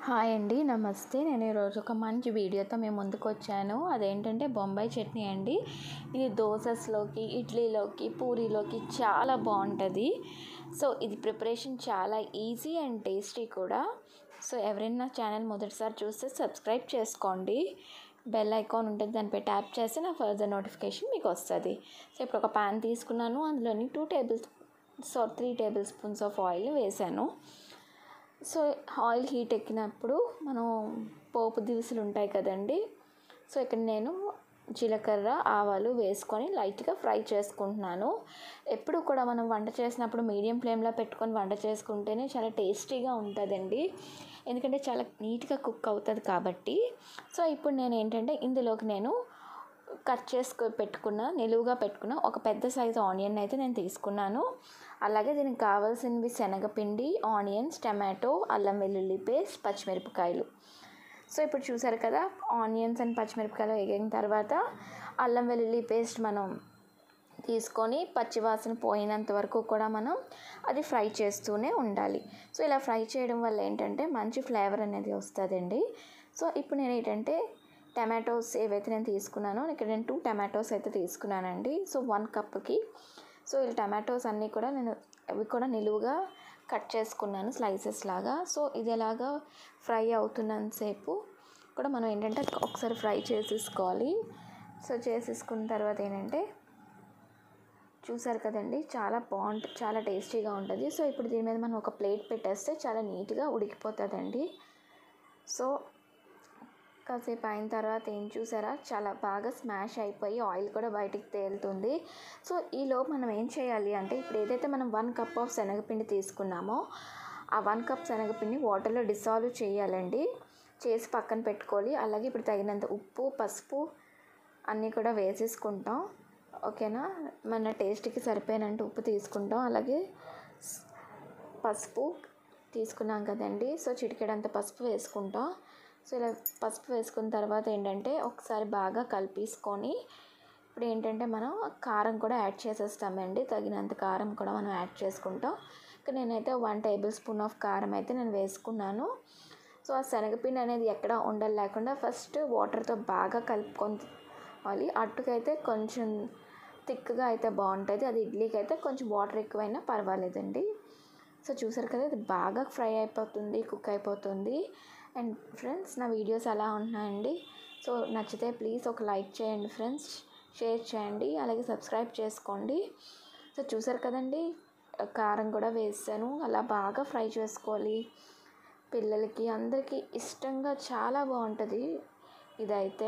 hi అండి నమస్తే నేను ఈరోజు ఒక మంచి వీడియోతో మేము ముందుకు వచ్చాను అదేంటంటే బొంబాయి చట్నీ అండి ఇది దోసెస్లోకి ఇడ్లీలోకి పూరీలోకి చాలా బాగుంటుంది సో ఇది ప్రిపరేషన్ చాలా ఈజీ అండ్ టేస్టీ కూడా సో ఎవరైనా ఛానల్ మొదటిసారి చూస్తే సబ్స్క్రైబ్ చేసుకోండి బెల్ ఐకాన్ ఉంటుంది దానిపై ట్యాప్ చేస్తే నా ఫర్దర్ నోటిఫికేషన్ మీకు వస్తుంది సో ఇప్పుడు ఒక ప్యాన్ తీసుకున్నాను అందులోని two table so three table spoons of oil వేసాను సో ఆయిల్ హీట్ ఎక్కినప్పుడు మనం పోపు దినుసులు ఉంటాయి కదండి సో ఇక్కడ నేను జీలకర్ర ఆవాలు వేసుకొని లైట్గా ఫ్రై చేసుకుంటున్నాను ఎప్పుడు కూడా మనం వంట చేసినప్పుడు మీడియం ఫ్లేమ్లో పెట్టుకొని వంట చేసుకుంటేనే చాలా టేస్టీగా ఉంటుందండి ఎందుకంటే చాలా నీట్గా కుక్ అవుతుంది కాబట్టి సో ఇప్పుడు నేను ఏంటంటే ఇందులోకి నేను కట్ చేసుకు పెట్టుకున్న నిలువుగా పెట్టుకున్న ఒక పెద్ద సైజు ఆనియన్ అయితే నేను తీసుకున్నాను అలాగే దీనికి కావాల్సినవి శనగపిండి ఆనియన్స్ టమాటో అల్లం వెల్లుల్లి పేస్ట్ పచ్చిమిరపకాయలు సో ఇప్పుడు చూసారు కదా ఆనియన్స్ అండ్ పచ్చిమిరపకాయలు వేగిన తర్వాత అల్లం వెల్లుల్లి పేస్ట్ మనం తీసుకొని పచ్చివాసన పోయినంత వరకు కూడా మనం అది ఫ్రై చేస్తూనే ఉండాలి సో ఇలా ఫ్రై చేయడం వల్ల ఏంటంటే మంచి ఫ్లేవర్ అనేది వస్తుందండి సో ఇప్పుడు నేను ఏంటంటే టమాటోస్ ఏవైతే నేను తీసుకున్నానో ఇక్కడ నేను టూ టమాటోస్ అయితే తీసుకున్నానండి సో వన్ కప్కి సో ఈ టమాటోస్ అన్నీ కూడా నేను అవి కూడా నిలువుగా కట్ చేసుకున్నాను స్లైసెస్ లాగా సో ఇది ఎలాగా ఫ్రై అవుతున్నంతసేపు కూడా మనం ఏంటంటే ఒకసారి ఫ్రై చేసేసుకోవాలి సో చేసేసుకున్న తర్వాత ఏంటంటే చూసారు కదండి చాలా బాగుంటుంది చాలా టేస్టీగా ఉంటుంది సో ఇప్పుడు దీని మీద మనం ఒక ప్లేట్ పెట్టేస్తే చాలా నీట్గా ఉడికిపోతుందండి సో కాసేపు అయిన తర్వాత ఏం చూసారా చాలా బాగా స్మాష్ అయిపోయి ఆయిల్ కూడా బయటికి తేలుతుంది సో ఈలో మనం ఏం చేయాలి అంటే ఇప్పుడు ఏదైతే మనం వన్ కప్ ఆఫ్ శనగపిండి తీసుకున్నామో ఆ వన్ కప్ శనగపిండి వాటర్లో డిసాల్వ్ చేయాలండి చేసి పక్కన పెట్టుకోవాలి అలాగే ఇప్పుడు తగినంత ఉప్పు పసుపు అన్నీ కూడా వేసేసుకుంటాం ఓకేనా మన టేస్ట్కి సరిపోయినంత ఉప్పు తీసుకుంటాం అలాగే పసుపు తీసుకున్నాం కదండి సో చిటికెడంత పసుపు వేసుకుంటాం సో ఇలా పసుపు వేసుకున్న తర్వాత ఏంటంటే ఒకసారి బాగా కలిపేసుకొని ఇప్పుడు ఏంటంటే మనం కారం కూడా యాడ్ చేసేస్తామండి తగినంత కారం కూడా మనం యాడ్ చేసుకుంటాం ఇక్కడ నేనైతే వన్ టేబుల్ స్పూన్ ఆఫ్ కారం అయితే నేను వేసుకున్నాను సో ఆ శనగపిండి అనేది ఎక్కడ ఉండలు లేకుండా ఫస్ట్ వాటర్తో బాగా కలుపుకోవాలి అట్టుకైతే కొంచెం థిక్గా అయితే బాగుంటుంది అది ఇడ్లీకి అయితే కొంచెం వాటర్ ఎక్కువైనా పర్వాలేదండి సో చూసారు కదా ఇది బాగా ఫ్రై అయిపోతుంది కుక్ అయిపోతుంది అండ్ ఫ్రెండ్స్ నా వీడియోస్ ఎలా ఉంటున్నాయండి సో నచ్చితే ప్లీజ్ ఒక లైక్ చేయండి ఫ్రెండ్స్ షేర్ చేయండి అలాగే సబ్స్క్రైబ్ చేసుకోండి సో చూసారు కదండి కారం కూడా వేసాను అలా బాగా ఫ్రై చేసుకోవాలి పిల్లలకి అందరికీ ఇష్టంగా చాలా బాగుంటుంది ఇదైతే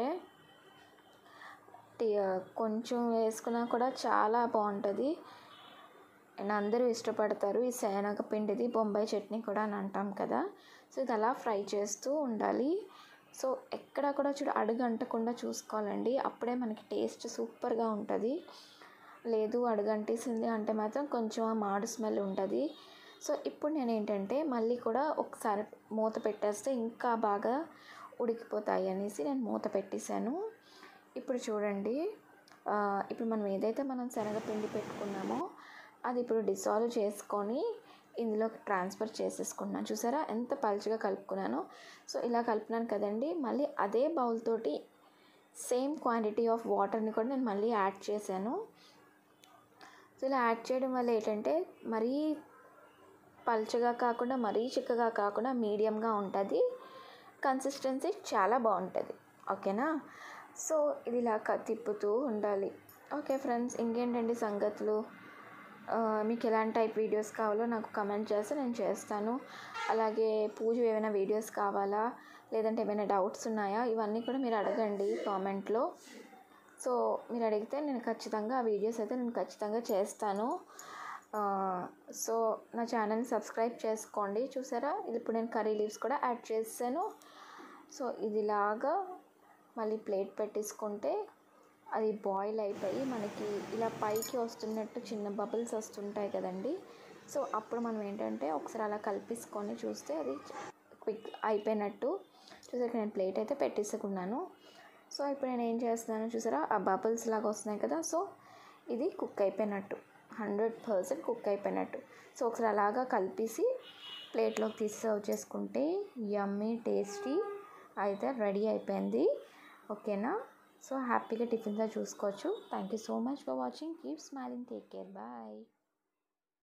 కొంచెం వేసుకున్నా కూడా చాలా బాగుంటుంది అండ్ అందరూ ఇష్టపడతారు ఈ శనగ పిండిది బొంబాయి చట్నీ కూడా అని అంటాం కదా సో ఇది అలా ఫ్రై చేస్తూ ఉండాలి సో ఎక్కడ కూడా చూడ అడుగు అంటకుండా చూసుకోవాలండి అప్పుడే మనకి టేస్ట్ సూపర్గా ఉంటుంది లేదు అడుగంటేసింది అంటే మాత్రం కొంచెం ఆ మాడు స్మెల్ ఉంటుంది సో ఇప్పుడు నేను ఏంటంటే మళ్ళీ కూడా ఒకసారి మూత పెట్టేస్తే ఇంకా బాగా ఉడికిపోతాయి అనేసి నేను మూత పెట్టేశాను ఇప్పుడు చూడండి ఇప్పుడు మనం ఏదైతే మనం శనగపిండి పెట్టుకున్నామో అది ఇప్పుడు డిసాల్వ్ చేసుకొని ఇందులో ట్రాన్స్ఫర్ చేసేసుకున్నాను చూసారా ఎంత పలుచగా కలుపుకున్నానో సో ఇలా కలిపినాను కదండి మళ్ళీ అదే బౌల్ తోటి సేమ్ క్వాంటిటీ ఆఫ్ వాటర్ని కూడా నేను మళ్ళీ యాడ్ చేశాను సో ఇలా యాడ్ చేయడం వల్ల ఏంటంటే మరీ పలుచగా కాకుండా మరీ చిక్కగా కాకుండా మీడియంగా ఉంటుంది కన్సిస్టెన్సీ చాలా బాగుంటుంది ఓకేనా సో ఇది ఇలా తిప్పుతూ ఉండాలి ఓకే ఫ్రెండ్స్ ఇంకేంటండి సంగతులు మీకు ఎలాంటి టైప్ వీడియోస్ కావాలో నాకు కమెంట్ చేస్తే నేను చేస్తాను అలాగే పూజ ఏమైనా వీడియోస్ కావాలా లేదంటే ఏమైనా డౌట్స్ ఉన్నాయా ఇవన్నీ కూడా మీరు అడగండి కామెంట్లో సో మీరు అడిగితే నేను ఖచ్చితంగా ఆ వీడియోస్ అయితే నేను ఖచ్చితంగా చేస్తాను సో నా ఛానల్ని సబ్స్క్రైబ్ చేసుకోండి చూసారా ఇప్పుడు నేను కర్రీ లీవ్స్ కూడా యాడ్ చేసాను సో ఇదిలాగా మళ్ళీ ప్లేట్ పెట్టేసుకుంటే అది బాయిల్ అయిపోయి మనకి ఇలా పైకి వస్తున్నట్టు చిన్న బబుల్స్ వస్తుంటాయి కదండి సో అప్పుడు మనం ఏంటంటే ఒకసారి అలా కలిపేసుకొని చూస్తే అది క్విక్ అయిపోయినట్టు చూసాక నేను ప్లేట్ అయితే పెట్టేసుకున్నాను సో ఇప్పుడు నేను ఏం చేస్తున్నాను చూసారా ఆ బబుల్స్ లాగా వస్తున్నాయి కదా సో ఇది కుక్ అయిపోయినట్టు హండ్రెడ్ పర్సెంట్ కుక్ అయిపోయినట్టు సో ఒకసారి అలాగా కలిపేసి ప్లేట్లోకి తీసి సర్వ్ చేసుకుంటే యమ్మీ టేస్టీ అయితే రెడీ అయిపోయింది ఓకేనా సో హ్యాపీగా టిఫిన్గా చూసుకోవచ్చు thank you so much for watching keep smiling take care bye